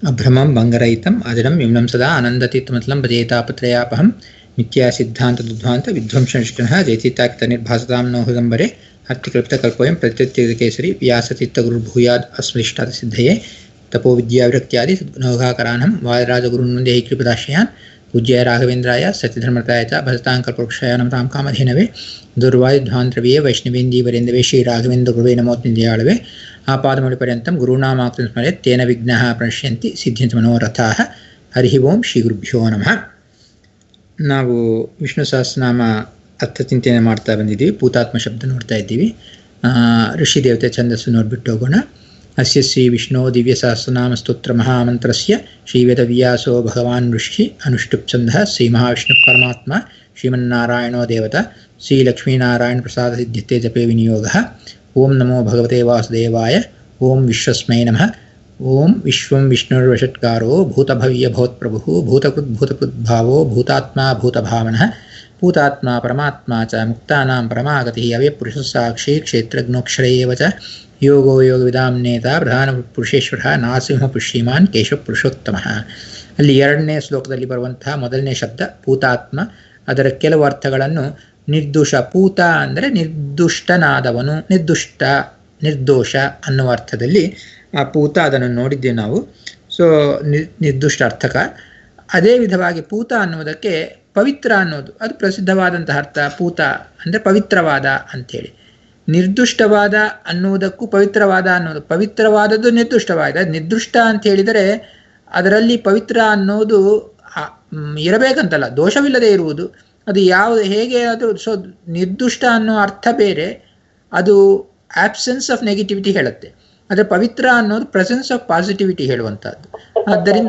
अभ्रमं भङ्गरहितम् अजरं विम्नं सदा आनन्दतीर्थमतलं भजेतापत्रयापहं मिथ्या सिद्धान्तदुध्वान्तविध्वंसनिष्ठनः जयतीताक्तनिर्भासतां नो हृदम्बरे हर्तिकृप्तकल्पोऽयं प्रत्युत्तीर्घकेसरी व्यासतीर्थगुरुर्भूयाद् अस्मदिष्टातसिद्धये तपोविद्याविरक्त्यादि सद्गुणोघाकरानं वादराजगुरुन्वन्दे कृपदाश्रयान् पूज्याय राघवेन्द्राय सत्यधर्मताय च भजतां कल्पवृक्षाय नमतां कामधेनवे दुर्वायुध्वान्तरविये वैष्णवेन्दीवरेन्दवे श्रीराघवेन्द्रगुरुवे नमोत्निदयाळवे आपादमौलिपर्यन्तं गुरूणामाकृतिं स्मरेत् तेन विघ्नाः प्रणश्यन्ति ಸಿದ್ಧಂತ ಮನೋರಥಾಃ ಹರಿ ಓಂ ಶ್ರೀ ಗುರುಭ್ಯೋ ನಮಃ ನಾವು ವಿಷ್ಣು ಸಹಸ್ರನಾಮ ಅರ್ಥ ಚಿಂತನೆ ಮಾಡ್ತಾ ಬಂದಿದ್ದೀವಿ ಭೂತಾತ್ಮ ಶಬ್ದ ನೋಡ್ತಾ ಇದ್ದೀವಿ ಋಷಿ ದೇವತೆ ಛಂದಸ್ಸು ನೋಡ್ಬಿಟ್ಟು ಹೋಗೋಣ ಅಸ್ಯ ಶ್ರೀ ವಿಷ್ಣು ದಿವ್ಯ ಸಹಸ್ರನಾಮ ಸ್ತೋತ್ರ ಮಹಾಮಂತ್ರಸ್ಯ ಶ್ರೀವೇದವ್ಯಾಸೋ ಭಗವಾನ್ ಋಷಿ ಅನುಷ್ಠುಪ್ ಛಂದಃ ಶ್ರೀ ಮಹಾವಿಷ್ಣು ಪರಮಾತ್ಮ ಶ್ರೀಮನ್ನಾರಾಯಣೋ ದೇವತ ಶ್ರೀ ಲಕ್ಷ್ಮೀನಾರಾಯಣ ಪ್ರಸಾದ ಸಿದ್ಧತೆ ಜಪೆ ವಿನಿಯೋಗ ಓಂ ನಮೋ ಭಗವತೆ ವಾಸುದೇವಾಯ ಓಂ ವಿಶ್ವಸ್ಮೈ ನಮಃ ಓಂ ವಿಶ್ವಂ ವಿಷ್ಣುರ್ವಷಟ್ಕಾರೋ ಭೂತಭವ್ಯ ಭವತ್ಪ್ರಭು ಭೂತಕೃದ್ಭೂತಕೃದ್ಭಾವೋ ಭೂತಾತ್ಮ ಭೂತಭಾವನಃ ಭೂತಾತ್ಮ ಪರಮಾತ್ಮ ಚ ಮುಕ್ತಾನಾಂ ಪರಮಾಗತಿ ಅವ್ಯಪುರುಷ ಸಾಕ್ಷಿ ಕ್ಷೇತ್ರಜ್ಞೋಕ್ಷರ ಏವ ಚ ಯೋಗೋ ಯೋಗವಿದಾಂ ನೇತ ಪ್ರಧಾನ ಪುರುಷೇಶ್ವರ ನಾರಸಿಂಹ ಶ್ರೀಮಾನ್ ಕೇಶವ ಪುರುಷೋತ್ತಮ ಅಲ್ಲಿ ಎರಡನೇ ಶ್ಲೋಕದಲ್ಲಿ ಬರುವಂತಹ ಮೊದಲನೇ ಶಬ್ದ ಭೂತಾತ್ಮ ಅದರ ಕೆಲವು ಅರ್ಥಗಳನ್ನು ನಿರ್ದೋಷ ಪೂತ ಅಂದರೆ ನಿರ್ದುಷ್ಟನಾದವನು ನಿರ್ದುಷ್ಟ ನಿರ್ದೋಷ ಅನ್ನುವ ಅರ್ಥದಲ್ಲಿ ಆ ಪೂತ ಅದನ್ನು ನೋಡಿದ್ದೇವೆ ನಾವು ಸೊ ನಿರ್ದುಷ್ಟ ಅರ್ಥಕ ಅದೇ ವಿಧವಾಗಿ ಪೂತ ಅನ್ನುವುದಕ್ಕೆ ಪವಿತ್ರ ಅನ್ನೋದು ಅದು ಪ್ರಸಿದ್ಧವಾದಂತಹ ಅರ್ಥ ಪೂತ ಅಂದರೆ ಪವಿತ್ರವಾದ ಅಂಥೇಳಿ ನಿರ್ದುಷ್ಟವಾದ ಅನ್ನುವುದಕ್ಕೂ ಪವಿತ್ರವಾದ ಅನ್ನೋದು ಪವಿತ್ರವಾದದ್ದು ನಿರ್ದುಷ್ಟವಾದ ನಿರ್ದುಷ್ಟ ಅಂತ ಹೇಳಿದರೆ ಅದರಲ್ಲಿ ಪವಿತ್ರ ಅನ್ನೋದು ಇರಬೇಕಂತಲ್ಲ ದೋಷವಿಲ್ಲದೆ ಇರುವುದು ಅದು ಯಾವ ಹೇಗೆ ಅದು ಸೊ ನಿರ್ದುಷ್ಟ ಅನ್ನೋ ಅರ್ಥ ಬೇರೆ ಅದು ಆಬ್ಸೆನ್ಸ್ ಆಫ್ ನೆಗೆಟಿವಿಟಿ ಹೇಳುತ್ತೆ ಆದರೆ ಪವಿತ್ರ ಅನ್ನೋದು ಪ್ರೆಸೆನ್ಸ್ ಆಫ್ ಪಾಸಿಟಿವಿಟಿ ಹೇಳುವಂತಹದ್ದು ಆದ್ದರಿಂದ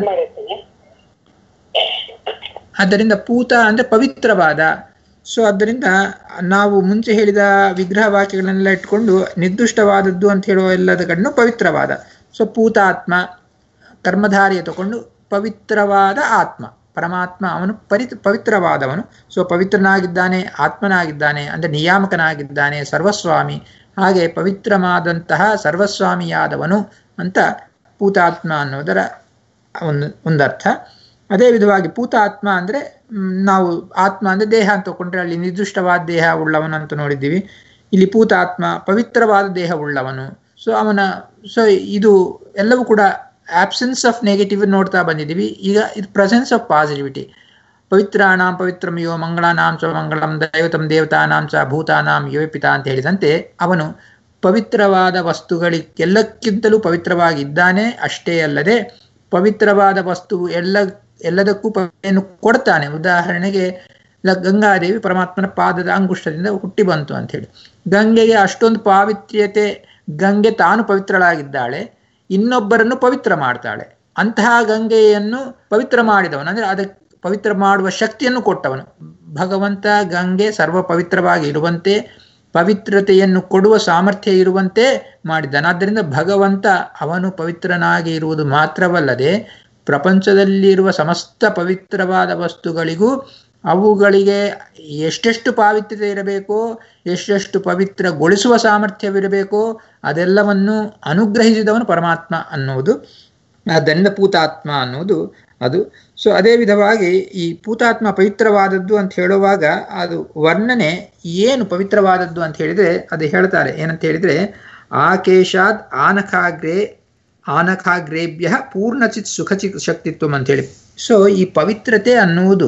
ಆದ್ದರಿಂದ ಪೂತ ಅಂದರೆ ಪವಿತ್ರವಾದ ಸೊ ಆದ್ದರಿಂದ ನಾವು ಮುಂಚೆ ಹೇಳಿದ ವಿಗ್ರಹ ವಾಕ್ಯಗಳನ್ನೆಲ್ಲ ಇಟ್ಕೊಂಡು ನಿರ್ದಿಷ್ಟವಾದದ್ದು ಅಂತ ಹೇಳುವ ಎಲ್ಲದ ಕಡೆನೂ ಪವಿತ್ರವಾದ ಸೊ ಪೂತಾತ್ಮ ಕರ್ಮಧಾರಿಯ ತಗೊಂಡು ಪವಿತ್ರವಾದ ಆತ್ಮ ಪರಮಾತ್ಮ ಅವನು ಪರಿ ಪವಿತ್ರವಾದವನು ಸೊ ಪವಿತ್ರನಾಗಿದ್ದಾನೆ ಆತ್ಮನಾಗಿದ್ದಾನೆ ಅಂದರೆ ನಿಯಾಮಕನಾಗಿದ್ದಾನೆ ಸರ್ವಸ್ವಾಮಿ ಹಾಗೆ ಪವಿತ್ರವಾದಂತಹ ಸರ್ವಸ್ವಾಮಿಯಾದವನು ಅಂತ ಪೂತಾತ್ಮ ಅನ್ನೋದರ ಒಂದು ಒಂದರ್ಥ ಅದೇ ವಿಧವಾಗಿ ಪೂತಾತ್ಮ ಅಂದರೆ ನಾವು ಆತ್ಮ ಅಂದರೆ ದೇಹ ಅಂತ ತಗೊಂಡ್ರೆ ಅಲ್ಲಿ ನಿರ್ದಿಷ್ಟವಾದ ದೇಹ ಉಳ್ಳವನು ಅಂತ ನೋಡಿದ್ದೀವಿ ಇಲ್ಲಿ ಪೂತಾತ್ಮ ಪವಿತ್ರವಾದ ದೇಹ ಉಳ್ಳವನು ಸೊ ಅವನ ಸೊ ಇದು ಎಲ್ಲವೂ ಕೂಡ ಆಬ್ಸೆನ್ಸ್ ಆಫ್ ನೆಗೆಟಿವ್ ನೋಡ್ತಾ ಬಂದಿದ್ದೀವಿ ಈಗ ಇದು ಪ್ರೆಸೆನ್ಸ್ ಆಫ್ ಪಾಸಿಟಿವಿಟಿ ಪವಿತ್ರಾಣಾಂ ಪವಿತ್ರಂ ಯೋ ಮಂಗಳಾನಾಂ ಚ ಮಂಗಳಂ ದೈವತಂ ದೇವತಾನಾಂ ಚ ಭೂತಾನಾಂ ಪಿತ ಅಂತ ಹೇಳಿದಂತೆ ಅವನು ಪವಿತ್ರವಾದ ವಸ್ತುಗಳಿಗೆಲ್ಲಕ್ಕಿಂತಲೂ ಪವಿತ್ರವಾಗಿದ್ದಾನೆ ಅಷ್ಟೇ ಅಲ್ಲದೆ ಪವಿತ್ರವಾದ ವಸ್ತು ಎಲ್ಲ ಎಲ್ಲದಕ್ಕೂ ಏನು ಕೊಡ್ತಾನೆ ಉದಾಹರಣೆಗೆ ಗಂಗಾದೇವಿ ಪರಮಾತ್ಮನ ಪಾದದ ಅಂಗುಷ್ಟದಿಂದ ಹುಟ್ಟಿ ಬಂತು ಅಂತ ಹೇಳಿ ಗಂಗೆಗೆ ಅಷ್ಟೊಂದು ಪಾವಿತ್ರ್ಯತೆ ಗಂಗೆ ತಾನು ಪವಿತ್ರಳಾಗಿದ್ದಾಳೆ ಇನ್ನೊಬ್ಬರನ್ನು ಪವಿತ್ರ ಮಾಡ್ತಾಳೆ ಅಂತಹ ಗಂಗೆಯನ್ನು ಪವಿತ್ರ ಮಾಡಿದವನು ಅಂದ್ರೆ ಅದಕ್ಕೆ ಪವಿತ್ರ ಮಾಡುವ ಶಕ್ತಿಯನ್ನು ಕೊಟ್ಟವನು ಭಗವಂತ ಗಂಗೆ ಸರ್ವ ಪವಿತ್ರವಾಗಿ ಇರುವಂತೆ ಪವಿತ್ರತೆಯನ್ನು ಕೊಡುವ ಸಾಮರ್ಥ್ಯ ಇರುವಂತೆ ಮಾಡಿದ್ದಾನೆ ಆದ್ದರಿಂದ ಭಗವಂತ ಅವನು ಪವಿತ್ರನಾಗಿ ಇರುವುದು ಮಾತ್ರವಲ್ಲದೆ ಪ್ರಪಂಚದಲ್ಲಿರುವ ಸಮಸ್ತ ಪವಿತ್ರವಾದ ವಸ್ತುಗಳಿಗೂ ಅವುಗಳಿಗೆ ಎಷ್ಟೆಷ್ಟು ಪಾವಿತ್ರ್ಯತೆ ಇರಬೇಕೋ ಎಷ್ಟೆಷ್ಟು ಪವಿತ್ರಗೊಳಿಸುವ ಸಾಮರ್ಥ್ಯವಿರಬೇಕೋ ಅದೆಲ್ಲವನ್ನು ಅನುಗ್ರಹಿಸಿದವನು ಪರಮಾತ್ಮ ಅನ್ನುವುದು ಆದ್ದರಿಂದ ಪೂತಾತ್ಮ ಅನ್ನೋದು ಅದು ಸೊ ಅದೇ ವಿಧವಾಗಿ ಈ ಪೂತಾತ್ಮ ಪವಿತ್ರವಾದದ್ದು ಅಂತ ಹೇಳುವಾಗ ಅದು ವರ್ಣನೆ ಏನು ಪವಿತ್ರವಾದದ್ದು ಅಂತ ಹೇಳಿದ್ರೆ ಅದು ಹೇಳ್ತಾರೆ ಏನಂತ ಹೇಳಿದ್ರೆ ಆಕೇಶಾದ್ ಆನಖಾಗ್ರೆ ಆನಖಾಗ್ರೇಭ್ಯ ಪೂರ್ಣಚಿತ್ ಸುಖಚಿ ಶಕ್ತಿತ್ವ ಅಂತೇಳಿ ಸೊ ಈ ಪವಿತ್ರತೆ ಅನ್ನುವುದು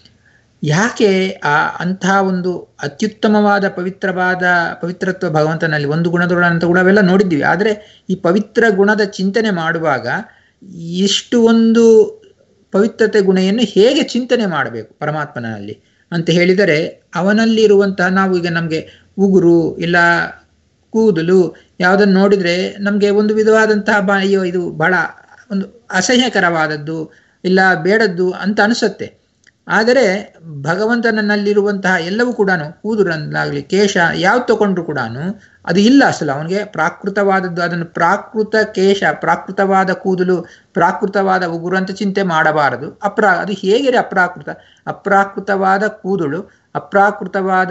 ಯಾಕೆ ಆ ಅಂತಹ ಒಂದು ಅತ್ಯುತ್ತಮವಾದ ಪವಿತ್ರವಾದ ಪವಿತ್ರತ್ವ ಭಗವಂತನಲ್ಲಿ ಒಂದು ಗುಣದೊಳ ಅಂತ ಕೂಡ ಅವೆಲ್ಲ ನೋಡಿದ್ದೀವಿ ಆದರೆ ಈ ಪವಿತ್ರ ಗುಣದ ಚಿಂತನೆ ಮಾಡುವಾಗ ಇಷ್ಟು ಒಂದು ಪವಿತ್ರತೆ ಗುಣವನ್ನು ಹೇಗೆ ಚಿಂತನೆ ಮಾಡಬೇಕು ಪರಮಾತ್ಮನಲ್ಲಿ ಅಂತ ಹೇಳಿದರೆ ಅವನಲ್ಲಿರುವಂತಹ ನಾವು ಈಗ ನಮಗೆ ಉಗುರು ಇಲ್ಲ ಕೂದಲು ಯಾವುದನ್ನು ನೋಡಿದರೆ ನಮಗೆ ಒಂದು ವಿಧವಾದಂತಹ ಬಾ ಅಯ್ಯೋ ಇದು ಬಹಳ ಒಂದು ಅಸಹ್ಯಕರವಾದದ್ದು ಇಲ್ಲ ಬೇಡದ್ದು ಅಂತ ಅನಿಸುತ್ತೆ ಆದರೆ ಭಗವಂತನಲ್ಲಿರುವಂತಹ ಎಲ್ಲವೂ ಕೂಡ ಕೂದಲನ್ನಾಗಲಿ ಕೇಶ ಯಾವ್ದು ತಗೊಂಡ್ರು ಕೂಡ ಅದು ಇಲ್ಲ ಅಸಲು ಅವನಿಗೆ ಪ್ರಾಕೃತವಾದದ್ದು ಅದನ್ನು ಪ್ರಾಕೃತ ಕೇಶ ಪ್ರಾಕೃತವಾದ ಕೂದಲು ಪ್ರಾಕೃತವಾದ ಉಗುರು ಅಂತ ಚಿಂತೆ ಮಾಡಬಾರದು ಅಪ್ರಾ ಅದು ಹೇಗೆ ಅಪ್ರಾಕೃತ ಅಪ್ರಾಕೃತವಾದ ಕೂದಲು ಅಪ್ರಾಕೃತವಾದ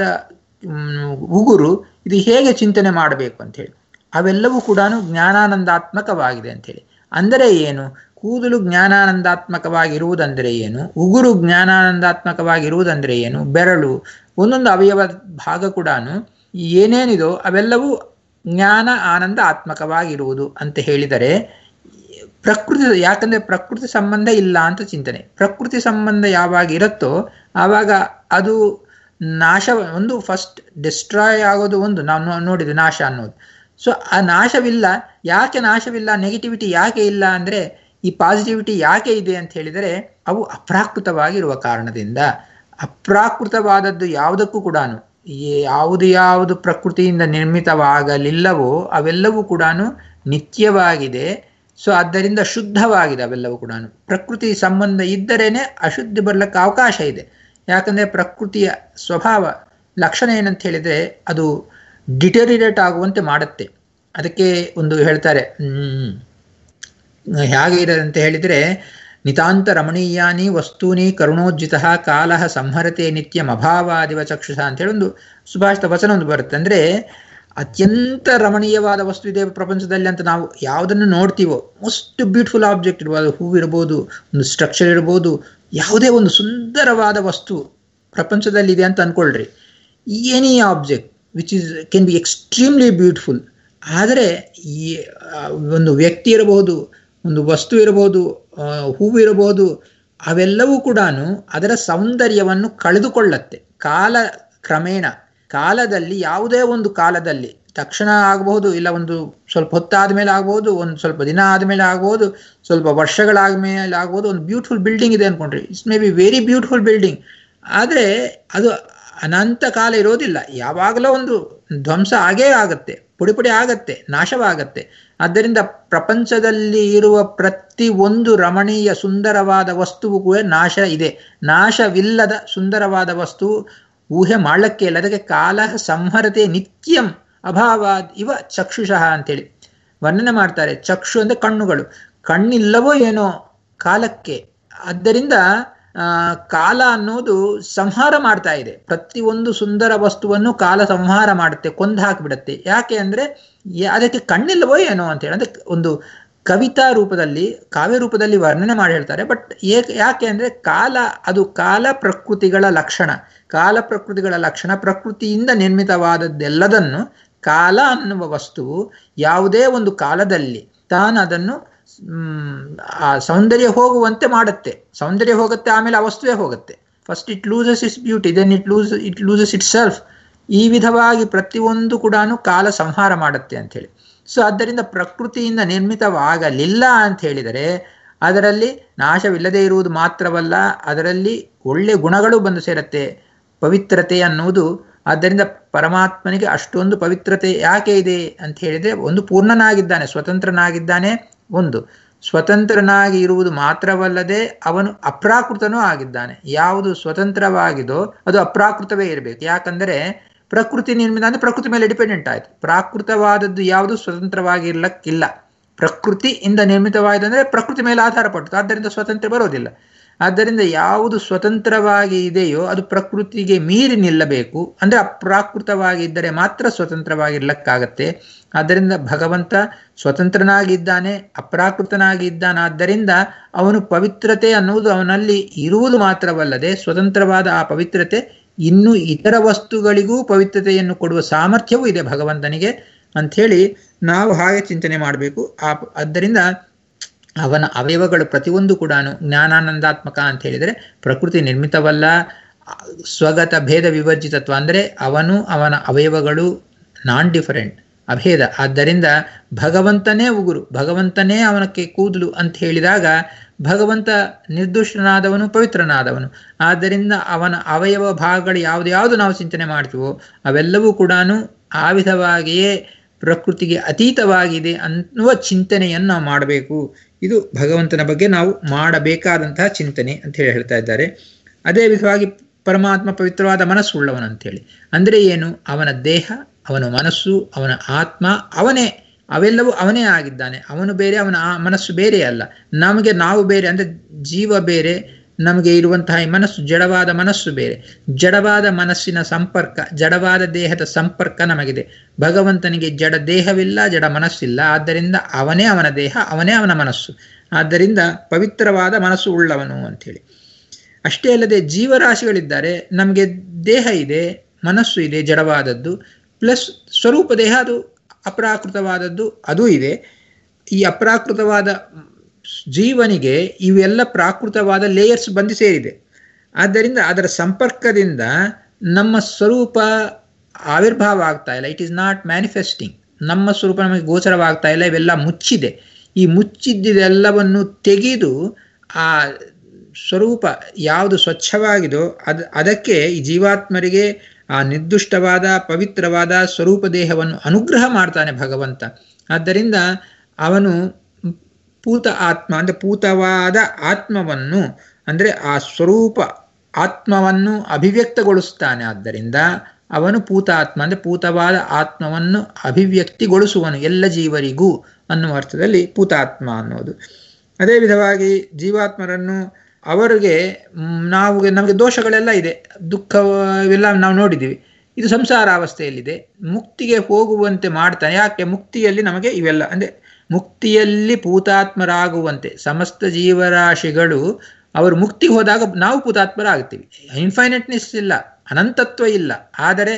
ಉಗುರು ಇದು ಹೇಗೆ ಚಿಂತನೆ ಮಾಡಬೇಕು ಅಂತ ಹೇಳಿ ಅವೆಲ್ಲವೂ ಕೂಡ ಜ್ಞಾನಾನಂದಾತ್ಮಕವಾಗಿದೆ ಅಂಥೇಳಿ ಅಂದರೆ ಏನು ಕೂದಲು ಜ್ಞಾನಾನಂದಾತ್ಮಕವಾಗಿರುವುದಂದರೆ ಏನು ಉಗುರು ಜ್ಞಾನಾನಂದಾತ್ಮಕವಾಗಿರುವುದಂದರೆ ಏನು ಬೆರಳು ಒಂದೊಂದು ಅವಯವ ಭಾಗ ಕೂಡ ಏನೇನಿದೋ ಅವೆಲ್ಲವೂ ಜ್ಞಾನ ಆನಂದ ಆತ್ಮಕವಾಗಿರುವುದು ಅಂತ ಹೇಳಿದರೆ ಪ್ರಕೃತಿ ಯಾಕಂದ್ರೆ ಪ್ರಕೃತಿ ಸಂಬಂಧ ಇಲ್ಲ ಅಂತ ಚಿಂತನೆ ಪ್ರಕೃತಿ ಸಂಬಂಧ ಯಾವಾಗ ಇರುತ್ತೋ ಆವಾಗ ಅದು ನಾಶ ಒಂದು ಫಸ್ಟ್ ಡಿಸ್ಟ್ರಾಯ್ ಆಗೋದು ಒಂದು ನಾವು ನೋಡಿದ್ದು ನಾಶ ಅನ್ನೋದು ಸೊ ಆ ನಾಶವಿಲ್ಲ ಯಾಕೆ ನಾಶವಿಲ್ಲ ನೆಗೆಟಿವಿಟಿ ಯಾಕೆ ಇಲ್ಲ ಅಂದರೆ ಈ ಪಾಸಿಟಿವಿಟಿ ಯಾಕೆ ಇದೆ ಅಂತ ಹೇಳಿದರೆ ಅವು ಅಪ್ರಾಕೃತವಾಗಿರುವ ಕಾರಣದಿಂದ ಅಪ್ರಾಕೃತವಾದದ್ದು ಯಾವುದಕ್ಕೂ ಕೂಡ ಯಾವುದು ಯಾವುದು ಪ್ರಕೃತಿಯಿಂದ ನಿರ್ಮಿತವಾಗಲಿಲ್ಲವೋ ಅವೆಲ್ಲವೂ ಕೂಡ ನಿತ್ಯವಾಗಿದೆ ಸೊ ಆದ್ದರಿಂದ ಶುದ್ಧವಾಗಿದೆ ಅವೆಲ್ಲವೂ ಕೂಡ ಪ್ರಕೃತಿ ಸಂಬಂಧ ಇದ್ದರೇನೆ ಅಶುದ್ಧಿ ಬರ್ಲಿಕ್ಕೆ ಅವಕಾಶ ಇದೆ ಯಾಕಂದರೆ ಪ್ರಕೃತಿಯ ಸ್ವಭಾವ ಲಕ್ಷಣ ಏನಂತ ಹೇಳಿದರೆ ಅದು ಡಿಟರಿರೇಟ್ ಆಗುವಂತೆ ಮಾಡುತ್ತೆ ಅದಕ್ಕೆ ಒಂದು ಹೇಳ್ತಾರೆ ಹೇಗೆ ಇರೋದು ಅಂತ ಹೇಳಿದರೆ ನಿತಾಂತ ರಮಣೀಯಾನಿ ವಸ್ತೂನಿ ಕರುಣೋಜ್ಜಿತ ಕಾಲ ಸಂಹರತೆ ನಿತ್ಯಂ ಅಭಾವಾದಿವ ಚಕ್ಷುಷ ಅಂತೇಳಿ ಒಂದು ಸುಭಾಷಿತ ವಚನ ಒಂದು ಬರುತ್ತೆ ಅಂದರೆ ಅತ್ಯಂತ ರಮಣೀಯವಾದ ವಸ್ತು ಇದೆ ಪ್ರಪಂಚದಲ್ಲಿ ಅಂತ ನಾವು ಯಾವುದನ್ನು ನೋಡ್ತೀವೋ ಮೋಸ್ಟ್ ಬ್ಯೂಟಿಫುಲ್ ಆಬ್ಜೆಕ್ಟ್ ಇರ್ಬೋದು ಹೂವು ಇರ್ಬೋದು ಒಂದು ಸ್ಟ್ರಕ್ಚರ್ ಇರ್ಬೋದು ಯಾವುದೇ ಒಂದು ಸುಂದರವಾದ ವಸ್ತು ಪ್ರಪಂಚದಲ್ಲಿದೆ ಅಂತ ಅಂದ್ಕೊಳ್ರಿ any object which is can be extremely beautiful ಆದರೆ ಈ ಒಂದು ವ್ಯಕ್ತಿ ಇರಬಹುದು ಒಂದು ವಸ್ತು ಇರಬಹುದು ಹೂವು ಇರಬಹುದು ಅವೆಲ್ಲವೂ ಕೂಡ ಅದರ ಸೌಂದರ್ಯವನ್ನು ಕಳೆದುಕೊಳ್ಳತ್ತೆ ಕಾಲ ಕ್ರಮೇಣ ಕಾಲದಲ್ಲಿ ಯಾವುದೇ ಒಂದು ಕಾಲದಲ್ಲಿ ತಕ್ಷಣ ಆಗಬಹುದು ಇಲ್ಲ ಒಂದು ಸ್ವಲ್ಪ ಹೊತ್ತಾದ ಮೇಲೆ ಆಗ್ಬೋದು ಒಂದು ಸ್ವಲ್ಪ ದಿನ ಆದಮೇಲೆ ಆಗ್ಬೋದು ಸ್ವಲ್ಪ ವರ್ಷಗಳಾದ ಮೇಲೆ ಆಗ್ಬೋದು ಒಂದು ಬ್ಯೂಟಿಫುಲ್ ಬಿಲ್ಡಿಂಗ್ ಇದೆ ಅಂದ್ಕೊಂಡ್ರಿ it's may be very beautiful building ಆದರೆ ಅದು ಅನಂತ ಕಾಲ ಇರೋದಿಲ್ಲ ಯಾವಾಗಲೂ ಒಂದು ಧ್ವಂಸ ಆಗೇ ಆಗತ್ತೆ ಪುಡಿ ಪುಡಿ ಆಗತ್ತೆ ನಾಶವಾಗತ್ತೆ ಆದ್ದರಿಂದ ಪ್ರಪಂಚದಲ್ಲಿ ಇರುವ ಪ್ರತಿ ಒಂದು ರಮಣೀಯ ಸುಂದರವಾದ ವಸ್ತುವು ಕೂಡ ನಾಶ ಇದೆ ನಾಶವಿಲ್ಲದ ಸುಂದರವಾದ ವಸ್ತು ಊಹೆ ಮಾಡಲಿಕ್ಕೆ ಇಲ್ಲ ಅದಕ್ಕೆ ಕಾಲ ಸಂಹರತೆ ನಿತ್ಯಂ ಅಭಾವ ಇವ ಚಕ್ಷುಷಃ ಅಂತೇಳಿ ವರ್ಣನೆ ಮಾಡ್ತಾರೆ ಚಕ್ಷು ಅಂದರೆ ಕಣ್ಣುಗಳು ಕಣ್ಣಿಲ್ಲವೋ ಏನೋ ಕಾಲಕ್ಕೆ ಆದ್ದರಿಂದ ಕಾಲ ಅನ್ನೋದು ಸಂಹಾರ ಮಾಡ್ತಾ ಇದೆ ಪ್ರತಿಯೊಂದು ಸುಂದರ ವಸ್ತುವನ್ನು ಕಾಲ ಸಂಹಾರ ಮಾಡುತ್ತೆ ಕೊಂದು ಹಾಕಿಬಿಡುತ್ತೆ ಯಾಕೆ ಅಂದರೆ ಅದಕ್ಕೆ ಕಣ್ಣಿಲ್ಲವೋ ಏನೋ ಅಂತ ಹೇಳಿ ಅಂದ್ರೆ ಒಂದು ಕವಿತಾ ರೂಪದಲ್ಲಿ ಕಾವ್ಯ ರೂಪದಲ್ಲಿ ವರ್ಣನೆ ಮಾಡಿ ಹೇಳ್ತಾರೆ ಬಟ್ ಏಕೆ ಯಾಕೆ ಅಂದರೆ ಕಾಲ ಅದು ಕಾಲ ಪ್ರಕೃತಿಗಳ ಲಕ್ಷಣ ಕಾಲ ಪ್ರಕೃತಿಗಳ ಲಕ್ಷಣ ಪ್ರಕೃತಿಯಿಂದ ನಿರ್ಮಿತವಾದದ್ದೆಲ್ಲದನ್ನು ಕಾಲ ಅನ್ನುವ ವಸ್ತುವು ಯಾವುದೇ ಒಂದು ಕಾಲದಲ್ಲಿ ತಾನು ಅದನ್ನು ಆ ಸೌಂದರ್ಯ ಹೋಗುವಂತೆ ಮಾಡುತ್ತೆ ಸೌಂದರ್ಯ ಹೋಗುತ್ತೆ ಆಮೇಲೆ ಆ ವಸ್ತುವೇ ಹೋಗುತ್ತೆ first it loses its beauty then it lose it loses itself ಈ ವಿಧವಾಗಿ ಪ್ರತಿಯೊಂದು ಕೂಡ ಕಾಲ ಸಂಹಾರ ಮಾಡುತ್ತೆ ಅಂಥೇಳಿ ಸೊ ಆದ್ದರಿಂದ ಪ್ರಕೃತಿಯಿಂದ ನಿರ್ಮಿತವಾಗಲಿಲ್ಲ ಅಂತ ಹೇಳಿದರೆ ಅದರಲ್ಲಿ ನಾಶವಿಲ್ಲದೆ ಇರುವುದು ಮಾತ್ರವಲ್ಲ ಅದರಲ್ಲಿ ಒಳ್ಳೆ ಗುಣಗಳು ಬಂದು ಸೇರುತ್ತೆ ಪವಿತ್ರತೆ ಅನ್ನುವುದು ಆದ್ದರಿಂದ ಪರಮಾತ್ಮನಿಗೆ ಅಷ್ಟೊಂದು ಪವಿತ್ರತೆ ಯಾಕೆ ಇದೆ ಅಂತ ಹೇಳಿದರೆ ಒಂದು ಪೂರ್ಣನಾಗಿದ್ದಾನೆ ಸ್ವತಂತ್ರನಾಗಿದ್ದಾನೆ ಒಂದು ಸ್ವತಂತ್ರನಾಗಿ ಇರುವುದು ಮಾತ್ರವಲ್ಲದೆ ಅವನು ಅಪ್ರಾಕೃತನೂ ಆಗಿದ್ದಾನೆ ಯಾವುದು ಸ್ವತಂತ್ರವಾಗಿದೋ ಅದು ಅಪ್ರಾಕೃತವೇ ಇರಬೇಕು ಯಾಕಂದರೆ ಪ್ರಕೃತಿ ನಿರ್ಮಿತ ಅಂದರೆ ಪ್ರಕೃತಿ ಮೇಲೆ ಡಿಪೆಂಡೆಂಟ್ ಆಯಿತು ಪ್ರಾಕೃತವಾದದ್ದು ಯಾವುದು ಸ್ವತಂತ್ರವಾಗಿರ್ಲಕ್ಕಿಲ್ಲ ಪ್ರಕೃತಿಯಿಂದ ನಿರ್ಮಿತವಾದಂದರೆ ಪ್ರಕೃತಿ ಮೇಲೆ ಆಧಾರ ಪಟ್ಟು ಆದ್ದರಿಂದ ಸ್ವತಂತ್ರ ಬರೋದಿಲ್ಲ ಆದ್ದರಿಂದ ಯಾವುದು ಸ್ವತಂತ್ರವಾಗಿ ಇದೆಯೋ ಅದು ಪ್ರಕೃತಿಗೆ ಮೀರಿ ನಿಲ್ಲಬೇಕು ಅಂದರೆ ಅಪ್ರಾಕೃತವಾಗಿ ಇದ್ದರೆ ಮಾತ್ರ ಸ್ವತಂತ್ರವಾಗಿರ್ಲಕ್ಕಾಗತ್ತೆ ಆದ್ದರಿಂದ ಭಗವಂತ ಸ್ವತಂತ್ರನಾಗಿದ್ದಾನೆ ಅಪ್ರಾಕೃತನಾಗಿದ್ದಾನಾದ್ದರಿಂದ ಅವನು ಪವಿತ್ರತೆ ಅನ್ನುವುದು ಅವನಲ್ಲಿ ಇರುವುದು ಮಾತ್ರವಲ್ಲದೆ ಸ್ವತಂತ್ರವಾದ ಆ ಪವಿತ್ರತೆ ಇನ್ನು ಇತರ ವಸ್ತುಗಳಿಗೂ ಪವಿತ್ರತೆಯನ್ನು ಕೊಡುವ ಸಾಮರ್ಥ್ಯವೂ ಇದೆ ಭಗವಂತನಿಗೆ ಅಂಥೇಳಿ ನಾವು ಹಾಗೆ ಚಿಂತನೆ ಮಾಡಬೇಕು ಆ ಆದ್ದರಿಂದ ಅವನ ಅವಯವಗಳು ಪ್ರತಿಯೊಂದು ಕೂಡ ಜ್ಞಾನಾನಂದಾತ್ಮಕ ಅಂತ ಹೇಳಿದರೆ ಪ್ರಕೃತಿ ನಿರ್ಮಿತವಲ್ಲ ಸ್ವಗತ ಭೇದ ವಿವರ್ಜಿತತ್ವ ಅಂದರೆ ಅವನು ಅವನ ಅವಯವಗಳು ನಾನ್ ಡಿಫರೆಂಟ್ ಅಭೇದ ಆದ್ದರಿಂದ ಭಗವಂತನೇ ಉಗುರು ಭಗವಂತನೇ ಅವನಕ್ಕೆ ಕೂದಲು ಅಂತ ಹೇಳಿದಾಗ ಭಗವಂತ ನಿರ್ದುಷ್ಟನಾದವನು ಪವಿತ್ರನಾದವನು ಆದ್ದರಿಂದ ಅವನ ಅವಯವ ಭಾಗಗಳು ಯಾವುದು ಯಾವುದು ನಾವು ಚಿಂತನೆ ಮಾಡ್ತೀವೋ ಅವೆಲ್ಲವೂ ಕೂಡ ಆ ವಿಧವಾಗಿಯೇ ಪ್ರಕೃತಿಗೆ ಅತೀತವಾಗಿದೆ ಅನ್ನುವ ಚಿಂತನೆಯನ್ನು ನಾವು ಮಾಡಬೇಕು ಇದು ಭಗವಂತನ ಬಗ್ಗೆ ನಾವು ಮಾಡಬೇಕಾದಂತಹ ಚಿಂತನೆ ಅಂತ ಹೇಳಿ ಹೇಳ್ತಾ ಇದ್ದಾರೆ ಅದೇ ವಿಧವಾಗಿ ಪರಮಾತ್ಮ ಪವಿತ್ರವಾದ ಮನಸ್ಸುಳ್ಳವನು ಅಂತೇಳಿ ಅಂದರೆ ಏನು ಅವನ ದೇಹ ಅವನ ಮನಸ್ಸು ಅವನ ಆತ್ಮ ಅವನೇ ಅವೆಲ್ಲವೂ ಅವನೇ ಆಗಿದ್ದಾನೆ ಅವನು ಬೇರೆ ಅವನ ಆ ಮನಸ್ಸು ಬೇರೆ ಅಲ್ಲ ನಮಗೆ ನಾವು ಬೇರೆ ಅಂದರೆ ಜೀವ ಬೇರೆ ನಮಗೆ ಇರುವಂತಹ ಈ ಮನಸ್ಸು ಜಡವಾದ ಮನಸ್ಸು ಬೇರೆ ಜಡವಾದ ಮನಸ್ಸಿನ ಸಂಪರ್ಕ ಜಡವಾದ ದೇಹದ ಸಂಪರ್ಕ ನಮಗಿದೆ ಭಗವಂತನಿಗೆ ಜಡ ದೇಹವಿಲ್ಲ ಜಡ ಮನಸ್ಸಿಲ್ಲ ಆದ್ದರಿಂದ ಅವನೇ ಅವನ ದೇಹ ಅವನೇ ಅವನ ಮನಸ್ಸು ಆದ್ದರಿಂದ ಪವಿತ್ರವಾದ ಮನಸ್ಸು ಉಳ್ಳವನು ಅಂಥೇಳಿ ಅಷ್ಟೇ ಅಲ್ಲದೆ ಜೀವರಾಶಿಗಳಿದ್ದಾರೆ ನಮಗೆ ದೇಹ ಇದೆ ಮನಸ್ಸು ಇದೆ ಜಡವಾದದ್ದು ಪ್ಲಸ್ ಸ್ವರೂಪ ದೇಹ ಅದು ಅಪ್ರಾಕೃತವಾದದ್ದು ಅದೂ ಇದೆ ಈ ಅಪ್ರಾಕೃತವಾದ ಜೀವನಿಗೆ ಇವೆಲ್ಲ ಪ್ರಾಕೃತವಾದ ಲೇಯರ್ಸ್ ಬಂದು ಸೇರಿದೆ ಆದ್ದರಿಂದ ಅದರ ಸಂಪರ್ಕದಿಂದ ನಮ್ಮ ಸ್ವರೂಪ ಆವಿರ್ಭಾವ ಆಗ್ತಾ ಇಲ್ಲ ಇಟ್ ಈಸ್ ನಾಟ್ ಮ್ಯಾನಿಫೆಸ್ಟಿಂಗ್ ನಮ್ಮ ಸ್ವರೂಪ ನಮಗೆ ಗೋಚರವಾಗ್ತಾ ಇಲ್ಲ ಇವೆಲ್ಲ ಮುಚ್ಚಿದೆ ಈ ಮುಚ್ಚಿದ್ದೆಲ್ಲವನ್ನು ತೆಗೆದು ಆ ಸ್ವರೂಪ ಯಾವುದು ಸ್ವಚ್ಛವಾಗಿದೋ ಅದು ಅದಕ್ಕೆ ಈ ಜೀವಾತ್ಮರಿಗೆ ಆ ನಿರ್ದುಷ್ಟವಾದ ಪವಿತ್ರವಾದ ಸ್ವರೂಪ ದೇಹವನ್ನು ಅನುಗ್ರಹ ಮಾಡ್ತಾನೆ ಭಗವಂತ ಆದ್ದರಿಂದ ಅವನು ಪೂತ ಆತ್ಮ ಅಂದರೆ ಪೂತವಾದ ಆತ್ಮವನ್ನು ಅಂದರೆ ಆ ಸ್ವರೂಪ ಆತ್ಮವನ್ನು ಅಭಿವ್ಯಕ್ತಗೊಳಿಸ್ತಾನೆ ಆದ್ದರಿಂದ ಅವನು ಪೂತ ಆತ್ಮ ಅಂದರೆ ಪೂತವಾದ ಆತ್ಮವನ್ನು ಅಭಿವ್ಯಕ್ತಿಗೊಳಿಸುವನು ಎಲ್ಲ ಜೀವರಿಗೂ ಅನ್ನುವ ಅರ್ಥದಲ್ಲಿ ಪೂತಾತ್ಮ ಅನ್ನೋದು ಅದೇ ವಿಧವಾಗಿ ಜೀವಾತ್ಮರನ್ನು ಅವರಿಗೆ ನಾವು ನಮಗೆ ದೋಷಗಳೆಲ್ಲ ಇದೆ ದುಃಖ ಇವೆಲ್ಲ ನಾವು ನೋಡಿದ್ದೀವಿ ಇದು ಸಂಸಾರ ಅವಸ್ಥೆಯಲ್ಲಿದೆ ಮುಕ್ತಿಗೆ ಹೋಗುವಂತೆ ಮಾಡ್ತಾನೆ ಯಾಕೆ ಮುಕ್ತಿಯಲ್ಲಿ ನಮಗೆ ಇವೆಲ್ಲ ಅಂದರೆ ಮುಕ್ತಿಯಲ್ಲಿ ಪೂತಾತ್ಮರಾಗುವಂತೆ ಸಮಸ್ತ ಜೀವರಾಶಿಗಳು ಅವರು ಮುಕ್ತಿಗೆ ಹೋದಾಗ ನಾವು ಪೂತಾತ್ಮರಾಗ್ತೀವಿ ಇನ್ಫೈನೆಟ್ನೆಸ್ ಇಲ್ಲ ಅನಂತತ್ವ ಇಲ್ಲ ಆದರೆ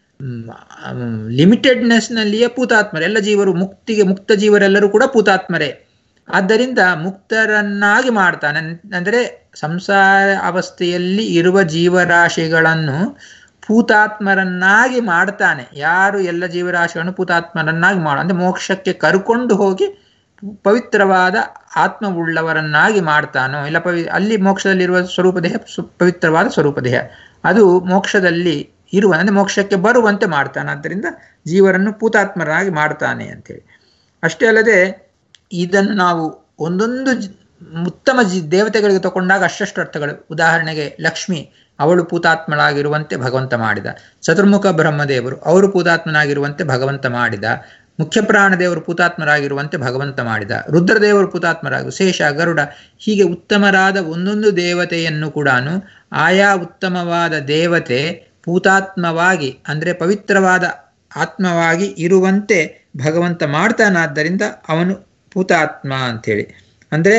ಲಿಮಿಟೆಡ್ನೆಸ್ನಲ್ಲಿಯೇ ಪೂತಾತ್ಮರು ಎಲ್ಲ ಜೀವರು ಮುಕ್ತಿಗೆ ಮುಕ್ತ ಜೀವರೆಲ್ಲರೂ ಕೂಡ ಪೂತಾತ್ಮರೇ ಆದ್ದರಿಂದ ಮುಕ್ತರನ್ನಾಗಿ ಮಾಡ್ತಾನೆ ಅಂದರೆ ಸಂಸಾರ ಅವಸ್ಥೆಯಲ್ಲಿ ಇರುವ ಜೀವರಾಶಿಗಳನ್ನು ಪೂತಾತ್ಮರನ್ನಾಗಿ ಮಾಡ್ತಾನೆ ಯಾರು ಎಲ್ಲ ಜೀವರಾಶಿಗಳನ್ನು ಪೂತಾತ್ಮರನ್ನಾಗಿ ಮಾಡ ಅಂದರೆ ಮೋಕ್ಷಕ್ಕೆ ಕರ್ಕೊಂಡು ಹೋಗಿ ಪವಿತ್ರವಾದ ಆತ್ಮವುಳ್ಳವರನ್ನಾಗಿ ಮಾಡ್ತಾನೋ ಇಲ್ಲ ಪವಿ ಅಲ್ಲಿ ಮೋಕ್ಷದಲ್ಲಿರುವ ಸ್ವರೂಪ ದೇಹ ಪವಿತ್ರವಾದ ಸ್ವರೂಪ ದೇಹ ಅದು ಮೋಕ್ಷದಲ್ಲಿ ಇರುವ ಅಂದರೆ ಮೋಕ್ಷಕ್ಕೆ ಬರುವಂತೆ ಮಾಡ್ತಾನೆ ಆದ್ದರಿಂದ ಜೀವರನ್ನು ಪೂತಾತ್ಮರಾಗಿ ಮಾಡ್ತಾನೆ ಅಂತೇಳಿ ಅಷ್ಟೇ ಅಲ್ಲದೆ ಇದನ್ನು ನಾವು ಒಂದೊಂದು ಉತ್ತಮ ಜಿ ದೇವತೆಗಳಿಗೆ ತಗೊಂಡಾಗ ಅಷ್ಟಷ್ಟು ಅರ್ಥಗಳು ಉದಾಹರಣೆಗೆ ಲಕ್ಷ್ಮಿ ಅವಳು ಪೂತಾತ್ಮಳಾಗಿರುವಂತೆ ಭಗವಂತ ಮಾಡಿದ ಚತುರ್ಮುಖ ಬ್ರಹ್ಮದೇವರು ಅವರು ಪೂತಾತ್ಮನಾಗಿರುವಂತೆ ಭಗವಂತ ಮಾಡಿದ ಮುಖ್ಯ ಪ್ರಾಣದೇವರು ಪೂತಾತ್ಮರಾಗಿರುವಂತೆ ಭಗವಂತ ಮಾಡಿದ ರುದ್ರದೇವರು ಪೂತಾತ್ಮರಾಗ ಶೇಷ ಗರುಡ ಹೀಗೆ ಉತ್ತಮರಾದ ಒಂದೊಂದು ದೇವತೆಯನ್ನು ಕೂಡ ಆಯಾ ಉತ್ತಮವಾದ ದೇವತೆ ಪೂತಾತ್ಮವಾಗಿ ಅಂದರೆ ಪವಿತ್ರವಾದ ಆತ್ಮವಾಗಿ ಇರುವಂತೆ ಭಗವಂತ ಮಾಡ್ತಾನಾದ್ದರಿಂದ ಅವನು ಪೂತಾತ್ಮ ಅಂಥೇಳಿ ಅಂದರೆ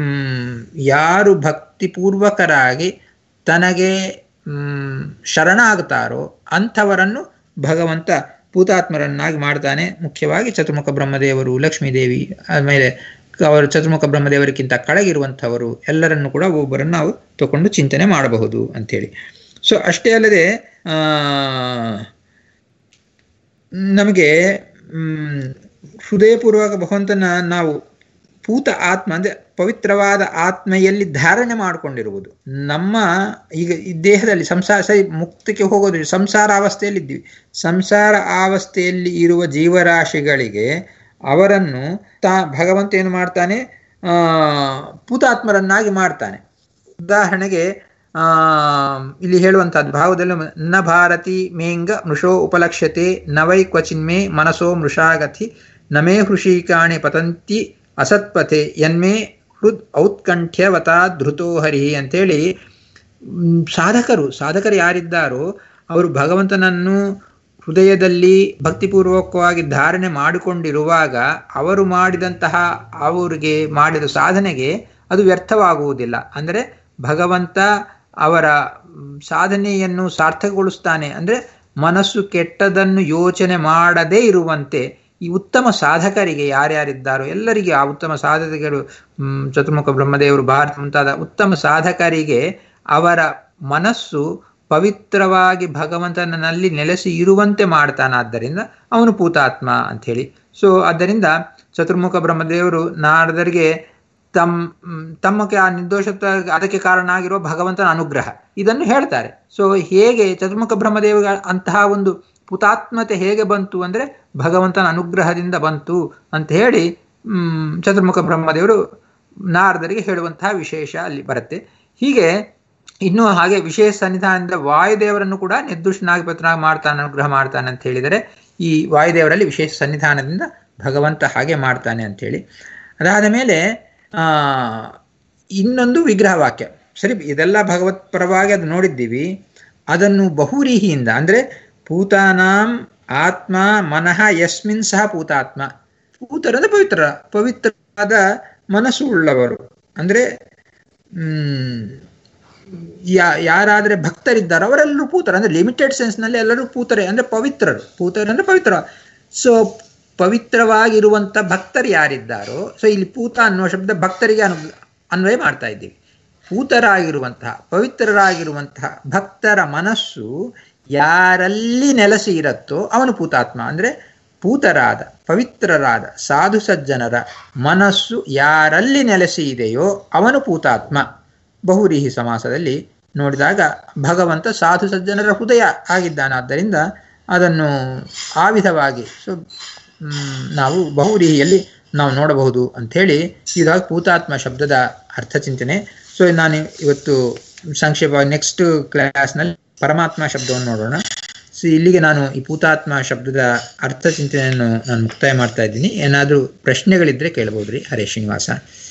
ಯಾರು ಭಕ್ತಿಪೂರ್ವಕರಾಗಿ ತನಗೆ ಶರಣಾಗ್ತಾರೋ ಅಂಥವರನ್ನು ಭಗವಂತ ಪೂತಾತ್ಮರನ್ನಾಗಿ ಮಾಡ್ತಾನೆ ಮುಖ್ಯವಾಗಿ ಚತುರ್ಮುಖ ಬ್ರಹ್ಮದೇವರು ಲಕ್ಷ್ಮೀದೇವಿ ಆಮೇಲೆ ಅವರು ಚತುರ್ಮುಖ ಬ್ರಹ್ಮದೇವರಿಗಿಂತ ಕೆಳಗಿರುವಂಥವರು ಎಲ್ಲರನ್ನು ಕೂಡ ಒಬ್ಬರನ್ನು ನಾವು ತಗೊಂಡು ಚಿಂತನೆ ಮಾಡಬಹುದು ಅಂಥೇಳಿ ಸೊ ಅಷ್ಟೇ ಅಲ್ಲದೆ ನಮಗೆ ಹೃದಯಪೂರ್ವಕ ಭಗವಂತನ ನಾವು ಪೂತ ಆತ್ಮ ಅಂದರೆ ಪವಿತ್ರವಾದ ಆತ್ಮೆಯಲ್ಲಿ ಧಾರಣೆ ಮಾಡಿಕೊಂಡಿರುವುದು ನಮ್ಮ ಈಗ ಈ ದೇಹದಲ್ಲಿ ಸಂಸಾರ ಸರಿ ಮುಕ್ತಿಗೆ ಹೋಗೋದು ಸಂಸಾರ ಅವಸ್ಥೆಯಲ್ಲಿದ್ದೀವಿ ಸಂಸಾರ ಅವಸ್ಥೆಯಲ್ಲಿ ಇರುವ ಜೀವರಾಶಿಗಳಿಗೆ ಅವರನ್ನು ತಾ ಭಗವಂತ ಏನು ಮಾಡ್ತಾನೆ ಪೂತಾತ್ಮರನ್ನಾಗಿ ಮಾಡ್ತಾನೆ ಉದಾಹರಣೆಗೆ ಆ ಇಲ್ಲಿ ಹೇಳುವಂತಹದ್ದು ಭಾವದಲ್ಲಿ ನ ಭಾರತಿ ಮೇಂಗ ಮೃಷೋ ಉಪಲಕ್ಷ್ಯತೆ ನವೈ ಕ್ವಚಿನ್ಮೇ ಮನಸೋ ಮೃಷಾಗತಿ ನಮೇ ಹೃಷಿಕಾಣಿ ಪತಂತಿ ಅಸತ್ಪಥೆ ಯನ್ಮೇ ಹೃದ್ ಔತ್ಕಂಠ್ಯವತಾ ಧೃತೋ ಹರಿ ಅಂತೇಳಿ ಸಾಧಕರು ಸಾಧಕರು ಯಾರಿದ್ದಾರೋ ಅವರು ಭಗವಂತನನ್ನು ಹೃದಯದಲ್ಲಿ ಭಕ್ತಿಪೂರ್ವಕವಾಗಿ ಧಾರಣೆ ಮಾಡಿಕೊಂಡಿರುವಾಗ ಅವರು ಮಾಡಿದಂತಹ ಅವರಿಗೆ ಮಾಡಿದ ಸಾಧನೆಗೆ ಅದು ವ್ಯರ್ಥವಾಗುವುದಿಲ್ಲ ಅಂದರೆ ಭಗವಂತ ಅವರ ಸಾಧನೆಯನ್ನು ಸಾರ್ಥಕಗೊಳಿಸ್ತಾನೆ ಅಂದರೆ ಮನಸ್ಸು ಕೆಟ್ಟದನ್ನು ಯೋಚನೆ ಮಾಡದೇ ಇರುವಂತೆ ಈ ಉತ್ತಮ ಸಾಧಕರಿಗೆ ಯಾರ್ಯಾರಿದ್ದಾರೋ ಎಲ್ಲರಿಗೆ ಆ ಉತ್ತಮ ಸಾಧಕರು ಚತುರ್ಮುಖ ಬ್ರಹ್ಮದೇವರು ಭಾರತ ಮುಂತಾದ ಉತ್ತಮ ಸಾಧಕರಿಗೆ ಅವರ ಮನಸ್ಸು ಪವಿತ್ರವಾಗಿ ಭಗವಂತನಲ್ಲಿ ನೆಲೆಸಿ ಇರುವಂತೆ ಮಾಡ್ತಾನಾದ್ದರಿಂದ ಅವನು ಪೂತಾತ್ಮ ಅಂಥೇಳಿ ಸೊ ಆದ್ದರಿಂದ ಚತುರ್ಮುಖ ಬ್ರಹ್ಮದೇವರು ನಾರದರಿಗೆ ತಮ್ಮ ತಮ್ಮಕ್ಕೆ ಆ ನಿರ್ದೋಷತ್ವ ಅದಕ್ಕೆ ಕಾರಣ ಆಗಿರುವ ಭಗವಂತನ ಅನುಗ್ರಹ ಇದನ್ನು ಹೇಳ್ತಾರೆ ಸೊ ಹೇಗೆ ಚತುರ್ಮುಖ ಬ್ರಹ್ಮದೇವ ಅಂತಹ ಒಂದು ಪುತಾತ್ಮತೆ ಹೇಗೆ ಬಂತು ಅಂದರೆ ಭಗವಂತನ ಅನುಗ್ರಹದಿಂದ ಬಂತು ಅಂತ ಹೇಳಿ ಚತುರ್ಮುಖ ಬ್ರಹ್ಮದೇವರು ನಾರದರಿಗೆ ಹೇಳುವಂತಹ ವಿಶೇಷ ಅಲ್ಲಿ ಬರುತ್ತೆ ಹೀಗೆ ಇನ್ನೂ ಹಾಗೆ ವಿಶೇಷ ಸನ್ನಿಧಾನದಿಂದ ವಾಯುದೇವರನ್ನು ಕೂಡ ನಿರ್ದುಷ್ಟನಾಗಿ ಪತ್ರನಾಗಿ ಮಾಡ್ತಾನೆ ಅನುಗ್ರಹ ಮಾಡ್ತಾನೆ ಅಂತ ಹೇಳಿದರೆ ಈ ವಾಯುದೇವರಲ್ಲಿ ವಿಶೇಷ ಸನ್ನಿಧಾನದಿಂದ ಭಗವಂತ ಹಾಗೆ ಮಾಡ್ತಾನೆ ಅಂಥೇಳಿ ಅದಾದ ಮೇಲೆ ಇನ್ನೊಂದು ವಿಗ್ರಹ ವಾಕ್ಯ ಸರಿ ಇದೆಲ್ಲ ಭಗವತ್ ಪರವಾಗಿ ಅದು ನೋಡಿದ್ದೀವಿ ಅದನ್ನು ಬಹುರೀಹಿಯಿಂದ ಅಂದರೆ ಪೂತಾನಾಂ ಆತ್ಮ ಮನಃ ಯಸ್ಮಿನ್ ಸಹ ಪೂತಾತ್ಮ ಪೂತರಂದ್ರೆ ಪವಿತ್ರ ಪವಿತ್ರವಾದ ಮನಸ್ಸು ಉಳ್ಳವರು ಅಂದರೆ ಯಾ ಯಾರಾದರೆ ಭಕ್ತರಿದ್ದಾರೋ ಅವರೆಲ್ಲರೂ ಪೂತರು ಅಂದರೆ ಲಿಮಿಟೆಡ್ ಸೆನ್ಸ್ನಲ್ಲಿ ಎಲ್ಲರೂ ಪೂತರೆ ಅಂದರೆ ಪವಿತ್ರರು ಪೂತರು ಅಂದರೆ ಪವಿತ್ರ ಸೊ ಪವಿತ್ರವಾಗಿರುವಂಥ ಭಕ್ತರು ಯಾರಿದ್ದಾರೋ ಸೊ ಇಲ್ಲಿ ಪೂತ ಅನ್ನುವ ಶಬ್ದ ಭಕ್ತರಿಗೆ ಅನು ಅನ್ವಯ ಮಾಡ್ತಾ ಇದ್ದೀವಿ ಪೂತರಾಗಿರುವಂತಹ ಪವಿತ್ರರಾಗಿರುವಂತಹ ಭಕ್ತರ ಮನಸ್ಸು ಯಾರಲ್ಲಿ ನೆಲೆಸಿ ಇರುತ್ತೋ ಅವನು ಪೂತಾತ್ಮ ಅಂದರೆ ಪೂತರಾದ ಪವಿತ್ರರಾದ ಸಾಧು ಸಜ್ಜನರ ಮನಸ್ಸು ಯಾರಲ್ಲಿ ನೆಲೆಸಿ ಇದೆಯೋ ಅವನು ಪೂತಾತ್ಮ ಬಹುರೀಹಿ ಸಮಾಸದಲ್ಲಿ ನೋಡಿದಾಗ ಭಗವಂತ ಸಾಧು ಸಜ್ಜನರ ಹೃದಯ ಆಗಿದ್ದಾನಾದ್ದರಿಂದ ಅದನ್ನು ಆ ವಿಧವಾಗಿ ಸೊ ನಾವು ಬಹುರೀಹಿಯಲ್ಲಿ ನಾವು ನೋಡಬಹುದು ಅಂಥೇಳಿ ಇದಾಗ ಪೂತಾತ್ಮ ಶಬ್ದದ ಅರ್ಥಚಿಂತನೆ ಸೊ ನಾನು ಇವತ್ತು ಸಂಕ್ಷೇಪ ನೆಕ್ಸ್ಟ್ ಕ್ಲಾಸ್ನಲ್ಲಿ ಪರಮಾತ್ಮ ಶಬ್ದವನ್ನು ನೋಡೋಣ ಸೊ ಇಲ್ಲಿಗೆ ನಾನು ಈ ಪೂತಾತ್ಮ ಶಬ್ದದ ಅರ್ಥ ಚಿಂತನೆಯನ್ನು ನಾನು ಮುಕ್ತಾಯ ಮಾಡ್ತಾ ಇದ್ದೀನಿ ಏನಾದರೂ ಪ್ರಶ್ನೆಗಳಿದ್ರೆ ಕೇಳಬಹುದ್ರಿ ಹರೇ ಶ್ರೀನಿವಾಸ